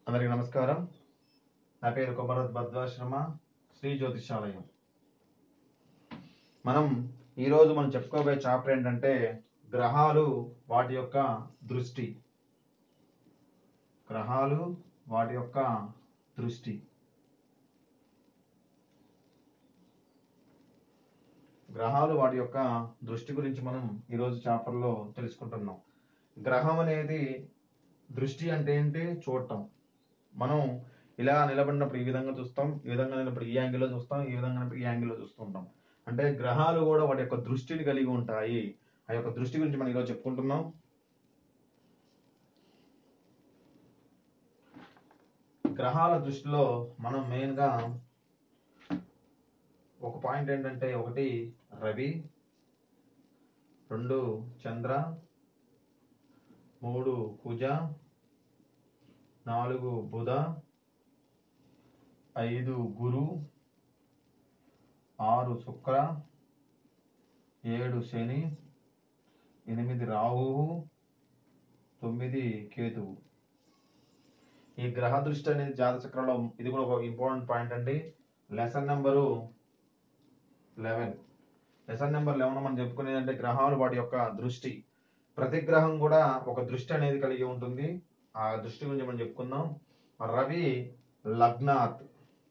అందరికీ నమస్కారం నా పేరు కొమరత్ భద్రాశ్రమ శ్రీ జ్యోతిషాలయం మనం ఈరోజు మనం చెప్పుకోబోయే చాప్టర్ ఏంటంటే గ్రహాలు వాటి యొక్క దృష్టి గ్రహాలు వాటి యొక్క దృష్టి గ్రహాలు వాటి యొక్క దృష్టి గురించి మనం ఈరోజు చాప్టర్లో తెలుసుకుంటున్నాం గ్రహం అనేది దృష్టి అంటే ఏంటి చూడటం మనం ఇలా నిలబడినప్పుడు ఈ విధంగా చూస్తాం ఈ విధంగా నిలబడి ఈ యాంగిల్లో చూస్తాం ఈ విధంగా నిలబడి ఈ యాంగిల్లో చూస్తుంటాం అంటే గ్రహాలు కూడా వాటి యొక్క దృష్టిని కలిగి ఉంటాయి ఆ యొక్క దృష్టి గురించి మనం ఈరోజు చెప్పుకుంటున్నాం గ్రహాల దృష్టిలో మనం మెయిన్గా ఒక పాయింట్ ఏంటంటే ఒకటి రవి రెండు చంద్ర మూడు కుజ నాలుగు బుధ ఐదు గురు ఆరు శుక్ర ఏడు శని ఎనిమిది రాహువు తొమ్మిది కేతువు ఈ గ్రహ దృష్టి అనేది జాతక చక్రంలో ఇది కూడా ఒక ఇంపార్టెంట్ పాయింట్ అండి lesson number eleven lesson number eleven మనం చెప్పుకునేది అంటే గ్రహాలు వాటి యొక్క దృష్టి ప్రతి గ్రహం కూడా ఒక దృష్టి అనేది కలిగి ఉంటుంది ఆ దృష్టి గురించి మనం చెప్పుకుందాం రవి లగ్నాత్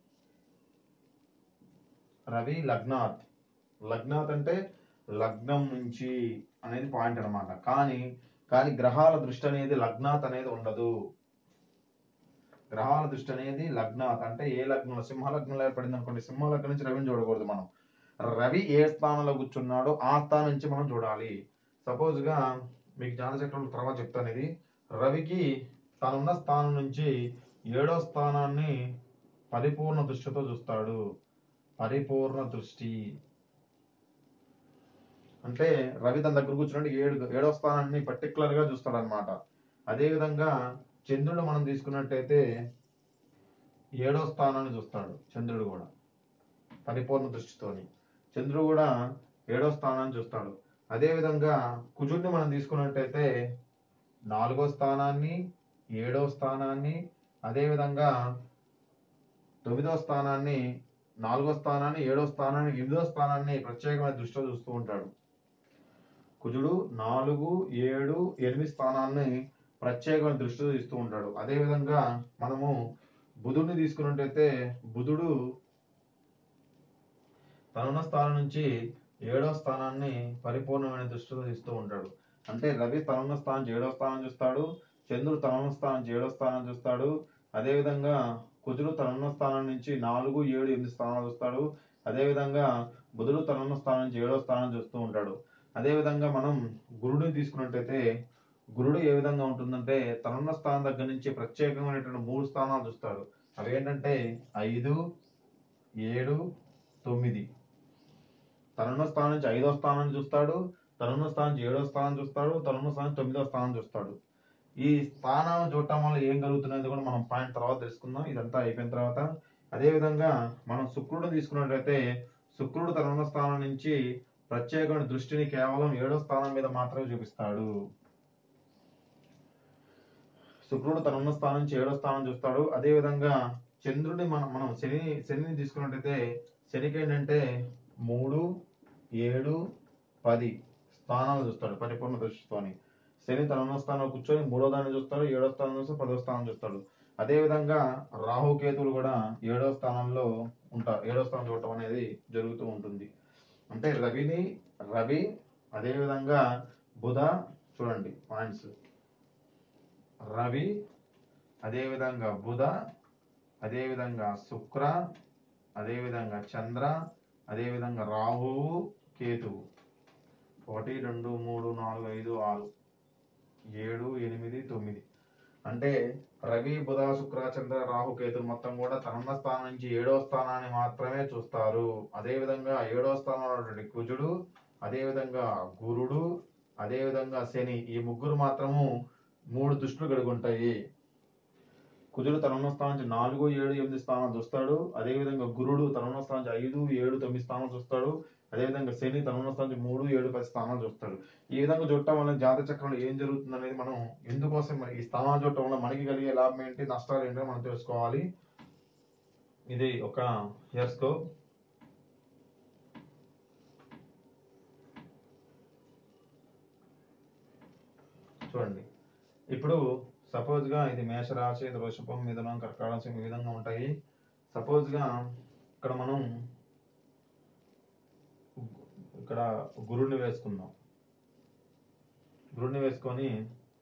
రవి లగ్నాత్ లగ్నాత్ అంటే లగ్నం నుంచి అనేది పాయింట్ అన్నమాట కానీ కానీ గ్రహాల దృష్టి అనేది లగ్నాత్ అనేది ఉండదు గ్రహాల దృష్టి అనేది లగ్నాత్ అంటే ఏ లగ్నంలో సింహ లగ్నంలో ఏర్పడింది అనుకోండి సింహ లగ్నం నుంచి రవిని చూడకూడదు మనం రవి ఏ స్థానంలో కూర్చున్నాడో ఆ స్థానం నుంచి మనం చూడాలి సపోజ్ గా మీకు జాతచక్రంలో తర్వాత చెప్తాను ఇది రవికి తనున్న స్థానం నుంచి ఏడో స్థానాన్ని పరిపూర్ణ దృష్టితో చూస్తాడు పరిపూర్ణ దృష్టి అంటే రవి తన దగ్గర కూర్చున్నట్టు ఏడు ఏడో స్థానాన్ని పర్టికులర్ గా చూస్తాడు అనమాట అదే విధంగా చంద్రుడు మనం తీసుకున్నట్టయితే ఏడో స్థానాన్ని చూస్తాడు చంద్రుడు కూడా పరిపూర్ణ దృష్టితోని చంద్రుడు కూడా ఏడో స్థానాన్ని చూస్తాడు అదే విధంగా కుజుడిని మనం తీసుకున్నట్టయితే నాలుగో స్థానాన్ని ఏడో స్థానాన్ని అదే విధంగా తొమ్మిదో స్థానాన్ని నాలుగో స్థానాన్ని ఏడో స్థానాన్ని ఎనిమిదో స్థానాన్ని ప్రత్యేకమైన దృష్టిలో చూస్తూ ఉంటాడు కుజుడు నాలుగు ఏడు ఎనిమిది స్థానాన్ని ప్రత్యేకమైన దృష్టితో ఇస్తూ ఉంటాడు అదే విధంగా మనము బుధుడిని తీసుకున్నట్టయితే బుధుడు తనున్న స్థానం నుంచి ఏడో స్థానాన్ని పరిపూర్ణమైన దృష్టితో ఇస్తూ ఉంటాడు అంటే రవి తనున్న స్థానం నుంచి ఏడో స్థానం చూస్తాడు చంద్రుడు తనున్న స్థానం నుంచి ఏడో స్థానం చూస్తాడు అదే విధంగా కుజుడు తనున్న స్థానం నుంచి నాలుగు ఏడు ఎనిమిది స్థానాలు చూస్తాడు అదే విధంగా బుధుడు తనున్న స్థానం నుంచి ఏడో స్థానం చూస్తూ ఉంటాడు అదే విధంగా మనం గురుడిని తీసుకున్నట్టయితే గురుడు ఏ విధంగా ఉంటుందంటే తనున్న స్థానం దగ్గర నుంచి ప్రత్యేకమైనటువంటి మూడు స్థానాలు చూస్తాడు అవి ఏంటంటే ఐదు ఏడు తొమ్మిది తనున్న స్థానం నుంచి ఐదో స్థానాన్ని చూస్తాడు తనున్న స్థానం నుంచి ఏడో స్థానం చూస్తాడు తనున్న స్థానం నుంచి తొమ్మిదో స్థానం చూస్తాడు ఈ స్థానాలను చూడటం వల్ల ఏం కలుగుతున్నది కూడా మనం పాయింట్ తర్వాత తెలుసుకుందాం ఇదంతా అయిపోయిన తర్వాత అదే విధంగా మనం శుక్రుడిని తీసుకున్నట్లయితే శుక్రుడు తనున్న స్థానం నుంచి ప్రత్యేకమైన దృష్టిని కేవలం ఏడో స్థానం మీద మాత్రమే చూపిస్తాడు శుక్రుడు తనున్న స్థానం నుంచి ఏడో స్థానం చూస్తాడు అదే విధంగా చంద్రుడిని మనం మనం శని శనిని తీసుకున్నట్టయితే శనికి ఏంటంటే మూడు ఏడు పది స్థానాలు చూస్తాడు పరిపూర్ణ దృష్టితోని శని తనున్న స్థానంలో కూర్చొని మూడో దాన్ని చూస్తాడు ఏడో స్థానం చూస్తాడు పదో స్థానం చూస్తాడు అదే విధంగా రాహుకేతువులు కూడా ఏడో స్థానంలో ఉంటారు ఏడో స్థానం చూడటం అనేది జరుగుతూ ఉంటుంది అంటే రవిని రవి అదే విధంగా బుధ చూడండి పాయింట్స్ రవి అదే విధంగా బుధ అదే విధంగా శుక్ర అదే విధంగా చంద్ర అదే విధంగా రాహువు కేతువు ఒకటి రెండు మూడు నాలుగు ఐదు ఆరు ఏడు ఎనిమిది తొమ్మిది అంటే రవి బుధ శుక్ర చంద్ర రాహు కేతులు మొత్తం కూడా తనున్న స్థానం నుంచి ఏడో స్థానాన్ని మాత్రమే చూస్తారు అదే విధంగా ఏడో స్థానంలో ఉన్నటువంటి కుజుడు అదే విధంగా గురుడు అదే విధంగా శని ఈ ముగ్గురు మాత్రము మూడు దృష్టిలు కలిగి ఉంటాయి కుజుడు తనున్న స్థానం నుంచి నాలుగు ఏడు ఎనిమిది స్థానాలు చూస్తాడు అదే విధంగా గురుడు తనున్న స్థానం నుంచి ఐదు ఏడు తొమ్మిది స్థానాలు చూస్తాడు అదేవిధంగా శని తన ఉన్న స్థానం నుంచి మూడు ఏడు పది స్థానాలు చూస్తాడు ఈ విధంగా చూడటం వల్ల జాతక చక్రంలో ఏం జరుగుతుంది అనేది మనం ఎందుకోసం మరి ఈ స్థానాలు చూడటం వల్ల మనకి కలిగే లాభం ఏంటి నష్టాలు ఏంటో మనం తెలుసుకోవాలి ఇది ఒక హియర్స్కోప్ చూడండి ఇప్పుడు సపోజ్ గా ఇది మేషరాశి ఇది వృషభం మిథునం కర్కాటక రాశి ఈ విధంగా ఉంటాయి సపోజ్ గా ఇక్కడ మనం ఇక్కడ గురుడిని వేసుకుందాం గురుడిని వేసుకొని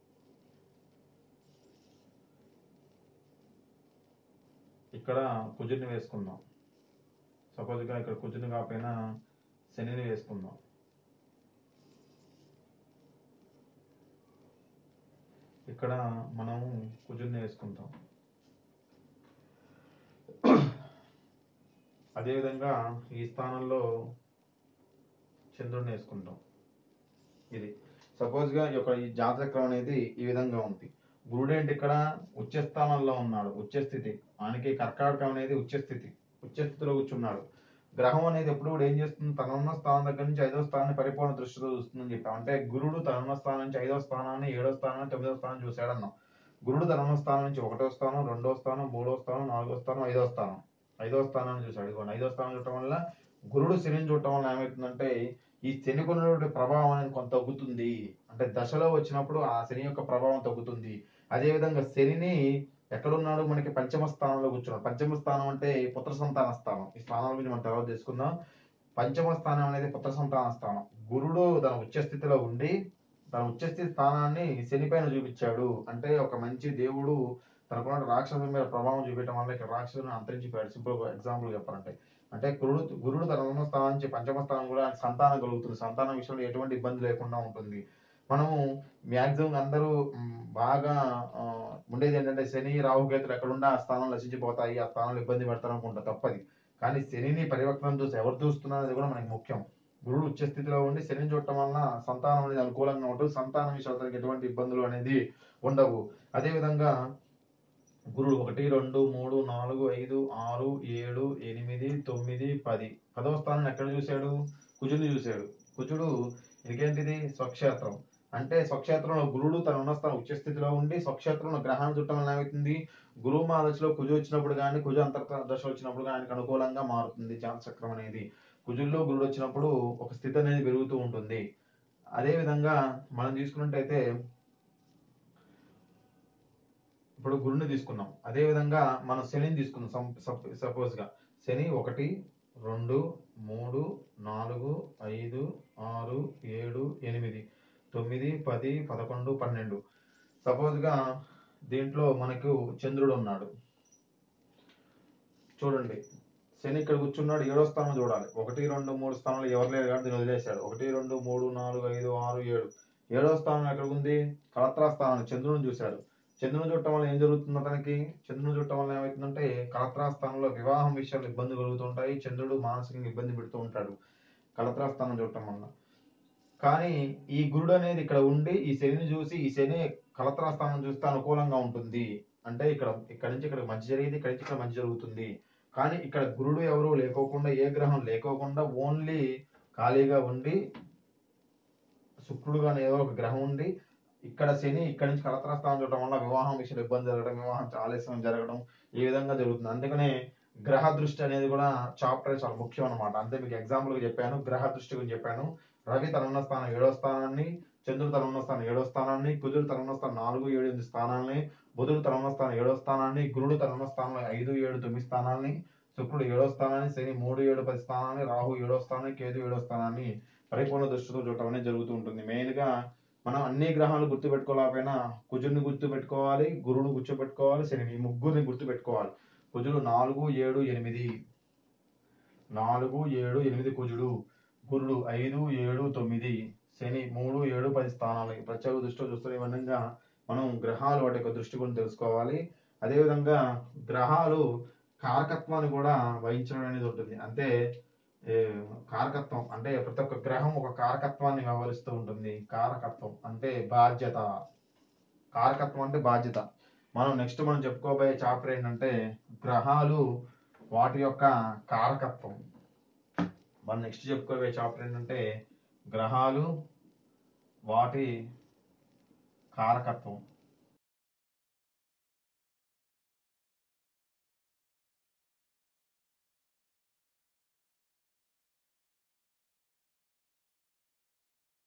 ఇక్కడ కుజుడిని వేసుకుందాం సపోజ్ గా ఇక్కడ కుజుని కాకపోయినా శనిని వేసుకుందాం ఇక్కడ మనం కుజుడిని వేసుకుంటాం అదేవిధంగా ఈ స్థానంలో చంద్రుడిని వేసుకుంటాం ఇది సపోజ్ గా ఈ యొక్క ఈ జాతచక్రం అనేది ఈ విధంగా ఉంది గురుడు ఏంటి ఇక్కడ ఉచ్చ స్థానంలో ఉన్నాడు ఉచ్చ స్థితి ఆయనకి కర్కాటకం అనేది ఉచ్చ స్థితి ఉచ్చ స్థితిలో కూర్చున్నాడు గ్రహం అనేది ఎప్పుడు కూడా ఏం చేస్తుంది తన ఉన్న స్థానం దగ్గర నుంచి ఐదో స్థానాన్ని పరిపూర్ణ దృష్టితో చూస్తుందని చెప్పాం అంటే గురుడు తన ఉన్న స్థానం నుంచి ఐదో స్థానాన్ని ఏడో స్థానాన్ని తొమ్మిదో స్థానం చూశాడన్నాం గురుడు తన ఉన్న స్థానం నుంచి ఒకటో స్థానం రెండో స్థానం మూడో స్థానం నాలుగో స్థానం ఐదో స్థానం ఐదో స్థానాన్ని చూశాడు ఇదిగోండి ఐదో స్థానం చూడటం వల్ల గురుడు శనిని చూడటం వల్ల ఏమవుతుందంటే ఈ శనికి ఉన్నటువంటి ప్రభావం అనేది కొంత తగ్గుతుంది అంటే దశలో వచ్చినప్పుడు ఆ శని యొక్క ప్రభావం తగ్గుతుంది అదే విధంగా శనిని ఎక్కడున్నాడు మనకి పంచమ స్థానంలో కూర్చున్నాడు పంచమ స్థానం అంటే పుత్ర సంతాన స్థానం ఈ స్థానాల గురించి మనం తర్వాత తెలుసుకుందాం పంచమ స్థానం అనేది పుత్ర సంతాన స్థానం గురుడు తన ఉచ్చ స్థితిలో ఉండి తన ఉచ్చస్థితి స్థానాన్ని శని పైన చూపించాడు అంటే ఒక మంచి దేవుడు తనకున్న రాక్షసుల మీద ప్రభావం చూపించడం వల్ల ఇక్కడ రాక్షసులను అంతరించిపోయాడు సింపుల్ ఎగ్జాంపుల్ చెప్పాలంటే అంటే గురుడు గురుడు తన ఉన్న స్థానం నుంచి పంచమ స్థానం కూడా ఆయనకు సంతానం కలుగుతుంది సంతానం విషయంలో ఎటువంటి ఇబ్బంది లేకుండా ఉంటుంది మనము మ్యాక్సిమం అందరూ మ్, బాగా ఆ, ఉండేది ఏంటంటే శని రాహుకేతులు ఎక్కడున్నా ఆ స్థానం నశించిపోతాయి ఆ స్థానంలో ఇబ్బంది పెడతారు అనుకుంటా తప్పది కానీ శనిని పరివర్తనం చూసి ఎవరు చూస్తున్నారు అనేది కూడా మనకి ముఖ్యం గురుడు ఉచ్చ స్థితిలో ఉండి శనిని చూడటం వలన సంతానం అనేది అనుకూలంగా ఉంటుంది సంతానం విషయంలో అతనికి ఎటువంటి ఇబ్బందులు అనేది ఉండవు అదే విధంగా గురుడు ఒకటి రెండు మూడు నాలుగు ఐదు ఆరు ఏడు ఎనిమిది తొమ్మిది పది పదవ స్థానం ఎక్కడ చూశాడు కుజుని చూశాడు కుజుడు ఇదికేంటిది స్వక్షేత్రం అంటే స్వక్షేత్రంలో గురుడు తన ఉన్న స్థానం ఉచ్చ స్థితిలో ఉండి స్వక్షేత్రంలో గ్రహాన్ని చుట్టం వల్ల ఏమవుతుంది గురువు మా దశలో కుజు వచ్చినప్పుడు కానీ కుజు అంతర్గత దశ వచ్చినప్పుడు కానీ ఆయనకు అనుకూలంగా మారుతుంది జాతచక్రం అనేది కుజుల్లో గురుడు వచ్చినప్పుడు ఒక స్థితి అనేది పెరుగుతూ ఉంటుంది అదే విధంగా మనం తీసుకున్నట్టయితే ఇప్పుడు గురుని తీసుకున్నాం అదే విధంగా మనం శనిని తీసుకున్నాం సపోజ్ గా శని ఒకటి రెండు మూడు నాలుగు ఐదు ఆరు ఏడు ఎనిమిది తొమ్మిది పది పదకొండు పన్నెండు సపోజ్ గా దీంట్లో మనకు చంద్రుడు ఉన్నాడు చూడండి శని ఇక్కడ కూర్చున్నాడు ఏడో స్థానం చూడాలి ఒకటి రెండు మూడు స్థానాలు ఎవరు లేరు కాబట్టి దీన్ని వదిలేశాడు ఒకటి రెండు మూడు నాలుగు ఐదు ఆరు ఏడు ఏడో స్థానం ఎక్కడ ఉంది కలత్రా స్థానం చంద్రుని చూశాడు చంద్రుని చూడటం వల్ల ఏం జరుగుతుంది అతనికి చంద్రుని చూడటం వల్ల ఏమవుతుందంటే కలత్రా స్థానంలో వివాహం విషయాలు ఇబ్బంది కలుగుతుంటాయి చంద్రుడు మానసికంగా ఇబ్బంది పెడుతూ ఉంటాడు కలత్రా స్థానం చూడటం వల్ల కానీ ఈ గురుడు అనేది ఇక్కడ ఉండి ఈ శనిని చూసి ఈ శని కలత్రా స్థానం చూస్తే అనుకూలంగా ఉంటుంది అంటే ఇక్కడ ఇక్కడ నుంచి ఇక్కడ మంచి జరిగింది ఇక్కడ నుంచి ఇక్కడ మంచి జరుగుతుంది కానీ ఇక్కడ గురుడు ఎవరు లేకోకుండా ఏ గ్రహం లేకోకుండా ఓన్లీ ఖాళీగా ఉండి శుక్రుడు కానీ ఏదో ఒక గ్రహం ఉండి ఇక్కడ శని ఇక్కడ నుంచి కలత్రా స్థానం చూడటం వల్ల వివాహం విషయంలో ఇబ్బంది జరగడం వివాహం ఆలస్యం జరగడం ఈ విధంగా జరుగుతుంది అందుకనే గ్రహ దృష్టి అనేది కూడా చాప్టర్ చాలా ముఖ్యం అనమాట అంతే మీకు ఎగ్జాంపుల్ గా చెప్పాను గ్రహ దృష్టి గురించి చెప్పాను రవి తన ఉన్న స్థానం ఏడో స్థానాన్ని చంద్రుడు తన ఉన్న స్థానం ఏడో స్థానాన్ని కుజుడు తన ఉన్న స్థానం నాలుగు ఏడు ఎనిమిది స్థానాల్ని బుధుడు తన ఉన్న స్థానం ఏడో స్థానాన్ని గురుడు తన ఉన్న స్థానంలో ఐదు ఏడు తొమ్మిది స్థానాల్ని శుక్రుడు ఏడో స్థానాన్ని శని మూడు ఏడు పది స్థానాన్ని రాహు ఏడో స్థానాన్ని కేతు ఏడో స్థానాన్ని పరిపూర్ణ దృష్టితో చూడటం అనేది జరుగుతూ ఉంటుంది మెయిన్ గా మనం అన్ని గ్రహాలు గుర్తు పెట్టుకోలేకపోయినా కుజుడిని గుర్తు పెట్టుకోవాలి గురువుని గుర్తుపెట్టుకోవాలి శని ఈ ముగ్గురిని గుర్తు పెట్టుకోవాలి కుజుడు నాలుగు ఏడు ఎనిమిది నాలుగు ఏడు ఎనిమిది కుజుడు గురుడు ఐదు ఏడు తొమ్మిది శని మూడు ఏడు పది స్థానాలు ఈ ప్రత్యేక దృష్టిలో చూస్తున్న విధంగా మనం గ్రహాలు వాటి యొక్క దృష్టి గురించి తెలుసుకోవాలి అదేవిధంగా గ్రహాలు కారకత్వాన్ని కూడా వహించడం అనేది ఉంటుంది అంటే ఏ, కారకత్వం అంటే ప్రతి ఒక్క గ్రహం ఒక కారకత్వాన్ని వ్యవహరిస్తూ ఉంటుంది కారకత్వం అంటే బాధ్యత కారకత్వం అంటే బాధ్యత మనం నెక్స్ట్ మనం చెప్పుకోబోయే చాప్టర్ ఏంటంటే గ్రహాలు వాటి యొక్క కారకత్వం మనం నెక్స్ట్ చెప్పుకోవే చాప్టర్ ఏంటంటే గ్రహాలు వాటి కారకత్వం